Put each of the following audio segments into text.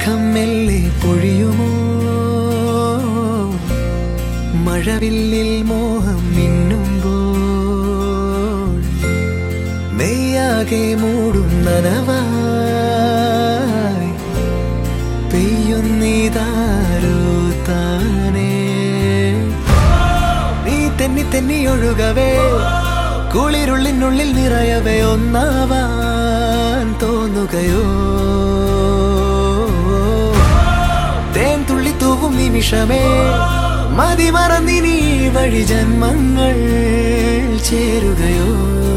മേഘം മെല്ലെ പൊഴിയുമോ മഴവില്ലിൽ മോഹം മിന്നുമ്പോൾ മെയ്യാകെ മൂടും നനവായി പെയ്യുന്നീതാരോ താനേ നീ തെന്നി തെന്നി ഒഴുകവേ കുളിരുള്ളിനുള്ളിൽ നിറയവേ ഒന്നാവാൻ തോന്നുകയോ തേൻ തുള്ളി തൂവും നിമിഷമേ മതി മറന്നിനി വഴി ജന്മങ്ങൾ ചേരുകയോ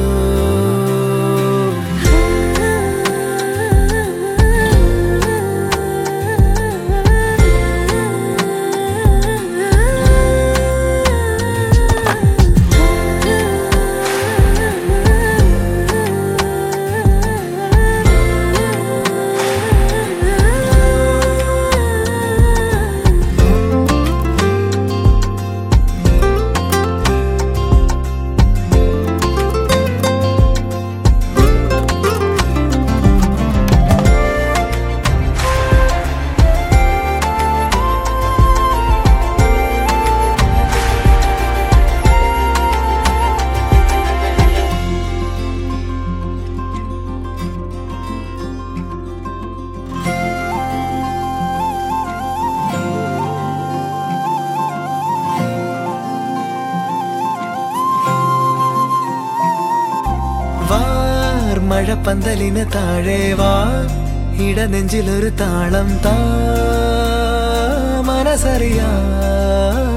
വാർ മഴപ്പന്തലിന് താഴെ വാ ഇടനെഞ്ചിലൊരു താളം താ മനസ്സറിയാ